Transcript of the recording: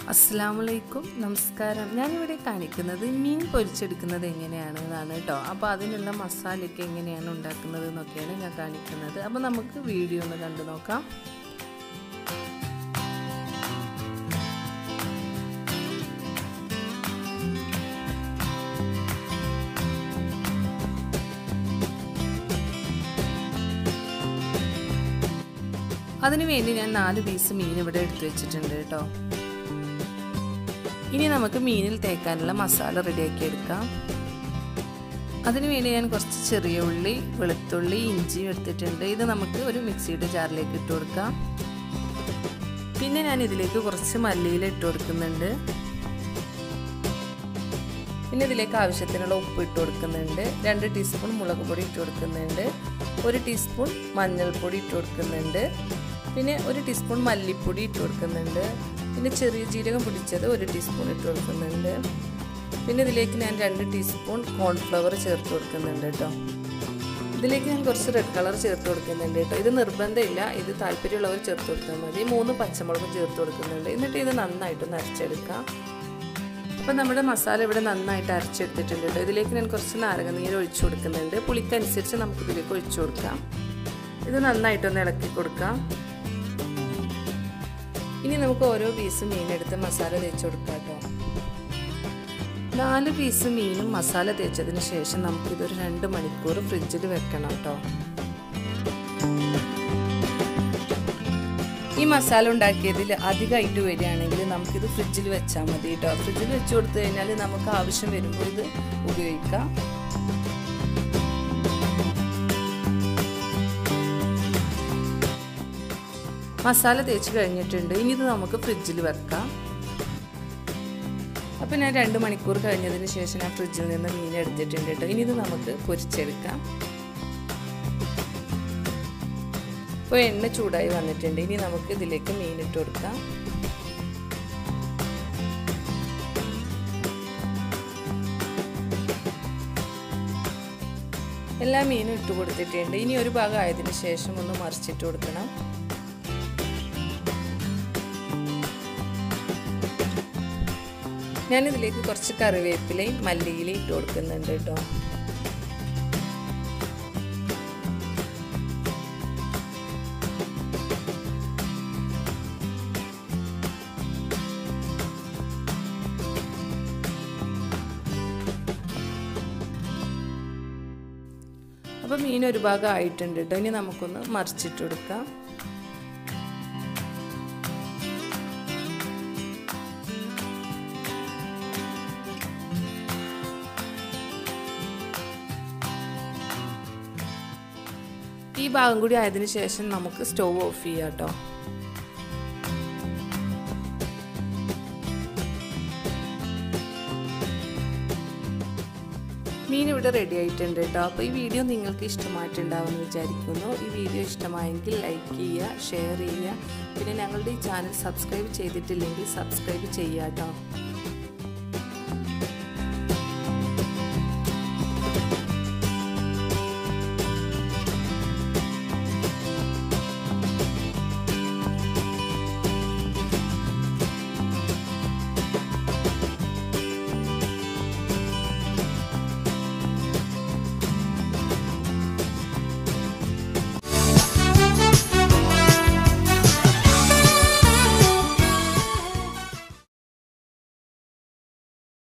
അസ്സാമലൈക്കും നമസ്കാരം ഞാനിവിടെ കാണിക്കുന്നത് മീൻ പൊരിച്ചെടുക്കുന്നത് എങ്ങനെയാണ് എന്നാണ് കേട്ടോ അപ്പോൾ അതിനുള്ള മസാലയൊക്കെ എങ്ങനെയാണ് ഉണ്ടാക്കുന്നത് എന്നൊക്കെയാണ് ഞാൻ കാണിക്കുന്നത് അപ്പോൾ നമുക്ക് വീഡിയോ ഒന്ന് കണ്ടു നോക്കാം അതിനു വേണ്ടി ഞാൻ നാല് പീസ് മീൻ ഇവിടെ എടുത്തു വെച്ചിട്ടുണ്ട് കേട്ടോ ഇനി നമുക്ക് മീനിൽ തേക്കാനുള്ള മസാല റെഡിയാക്കി എടുക്കാം അതിനുവേണ്ടി ഞാൻ കുറച്ച് ചെറിയ ഉള്ളി വെളുത്തുള്ളി ഇഞ്ചി എടുത്തിട്ടുണ്ട് ഇത് നമുക്ക് ഒരു മിക്സിയുടെ ജാറിലേക്ക് ഇട്ട് കൊടുക്കാം പിന്നെ ഞാൻ ഇതിലേക്ക് കുറച്ച് മല്ലിയില ഇട്ട് കൊടുക്കുന്നുണ്ട് പിന്നെ ഇതിലേക്ക് ആവശ്യത്തിനുള്ള ഉപ്പ് ഇട്ട് കൊടുക്കുന്നുണ്ട് രണ്ട് ടീസ്പൂൺ മുളക് പൊടി ഇട്ട് കൊടുക്കുന്നുണ്ട് ഒരു ടീസ്പൂൺ മഞ്ഞൾപ്പൊടി ഇട്ട് കൊടുക്കുന്നുണ്ട് പിന്നെ ഒരു ടീസ്പൂൺ മല്ലിപ്പൊടി ഇട്ട് കൊടുക്കുന്നുണ്ട് പിന്നെ ചെറിയ ജീരകം പൊടിച്ചത് ഒരു ടീസ്പൂൺ ഇട്ട് കൊടുക്കുന്നുണ്ട് പിന്നെ ഇതിലേക്ക് ഞാൻ രണ്ട് ടീസ്പൂൺ കോൺഫ്ലവർ ചേർത്ത് കൊടുക്കുന്നുണ്ട് കേട്ടോ ഇതിലേക്ക് ഞാൻ കുറച്ച് റെഡ് കളർ ചേർത്ത് കൊടുക്കുന്നുണ്ട് കേട്ടോ ഇത് നിർബന്ധമില്ല ഇത് താല്പര്യമുള്ളവർ ചേർത്ത് കൊടുത്താൽ മതി മൂന്ന് പച്ചമുളകും ചേർത്ത് കൊടുക്കുന്നുണ്ട് എന്നിട്ട് ഇത് നന്നായിട്ടൊന്ന് അരച്ചെടുക്കാം അപ്പോൾ നമ്മുടെ മസാല ഇവിടെ നന്നായിട്ട് അരച്ചെടുത്തിട്ടുണ്ട് കേട്ടോ ഇതിലേക്ക് ഞാൻ കുറച്ച് നാരങ്ങ നീര് ഒഴിച്ചു കൊടുക്കുന്നുണ്ട് പുളിക്കനുസരിച്ച് നമുക്ക് ഇതിലേക്ക് ഒഴിച്ചു കൊടുക്കാം ഇത് നന്നായിട്ടൊന്ന് ഇളക്കി കൊടുക്കാം ഇനി നമുക്ക് ഓരോ പീസ് മീനെടുത്ത് മസാല തേച്ച് കൊടുക്കാം കേട്ടോ നാല് പീസ് മീനും മസാല തേച്ചതിന് ശേഷം നമുക്കിതൊരു രണ്ട് മണിക്കൂർ ഫ്രിഡ്ജിൽ വെക്കണം കേട്ടോ ഈ മസാല ഉണ്ടാക്കിയതിൽ അധികമായിട്ട് വരികയാണെങ്കിൽ നമുക്കിത് ഫ്രിഡ്ജിൽ വെച്ചാൽ മതി കേട്ടോ ഫ്രിഡ്ജിൽ വെച്ച് കൊടുത്തു കഴിഞ്ഞാൽ നമുക്ക് ആവശ്യം വരുമ്പോൾ ഇത് ഉപയോഗിക്കാം മസാല തേച്ച് കഴിഞ്ഞിട്ടുണ്ട് ഇനി ഇത് നമുക്ക് ഫ്രിഡ്ജിൽ വെക്കാം അപ്പോൾ ഞാൻ രണ്ട് മണിക്കൂർ കഴിഞ്ഞതിന് ശേഷം ഞാൻ ഫ്രിഡ്ജിൽ നിന്ന് മീൻ എടുത്തിട്ടുണ്ട് കേട്ടോ ഇനി ഇത് നമുക്ക് പൊരിച്ചെടുക്കാം ഇപ്പോൾ എണ്ണ ചൂടായി വന്നിട്ടുണ്ട് ഇനി നമുക്ക് ഇതിലേക്ക് മീൻ ഇട്ട് കൊടുക്കാം എല്ലാ മീനും ഇട്ട് കൊടുത്തിട്ടുണ്ട് ഇനി ഒരു ഭാഗം ആയതിനു ശേഷം ഒന്ന് മറിച്ചിട്ട് കൊടുക്കണം ഞാനിതിലേക്ക് കുറച്ച് കറിവേപ്പിലയും മല്ലിയിലയും ഇട്ട് കൊടുക്കുന്നുണ്ട് കേട്ടോ അപ്പോൾ മീൻ ഒരു ഭാഗം ആയിട്ടുണ്ട് കേട്ടോ ഇനി നമുക്കൊന്ന് മറിച്ചിട്ട് കൊടുക്കാം ഈ ഭാഗം കൂടി ആയതിനു ശേഷം നമുക്ക് സ്റ്റവ് ഓഫ് ചെയ്യാം കേട്ടോ മീൻ ഇവിടെ റെഡി ആയിട്ടുണ്ട് കേട്ടോ അപ്പോൾ ഈ വീഡിയോ നിങ്ങൾക്ക് ഇഷ്ടമായിട്ടുണ്ടാവുമെന്ന് വിചാരിക്കുന്നു ഈ വീഡിയോ ഇഷ്ടമായെങ്കിൽ ലൈക്ക് ചെയ്യുക ഷെയർ ചെയ്യുക പിന്നെ ഞങ്ങളുടെ ഈ ചാനൽ സബ്സ്ക്രൈബ് ചെയ്തിട്ടില്ലെങ്കിൽ സബ്സ്ക്രൈബ് ചെയ്യുക കേട്ടോ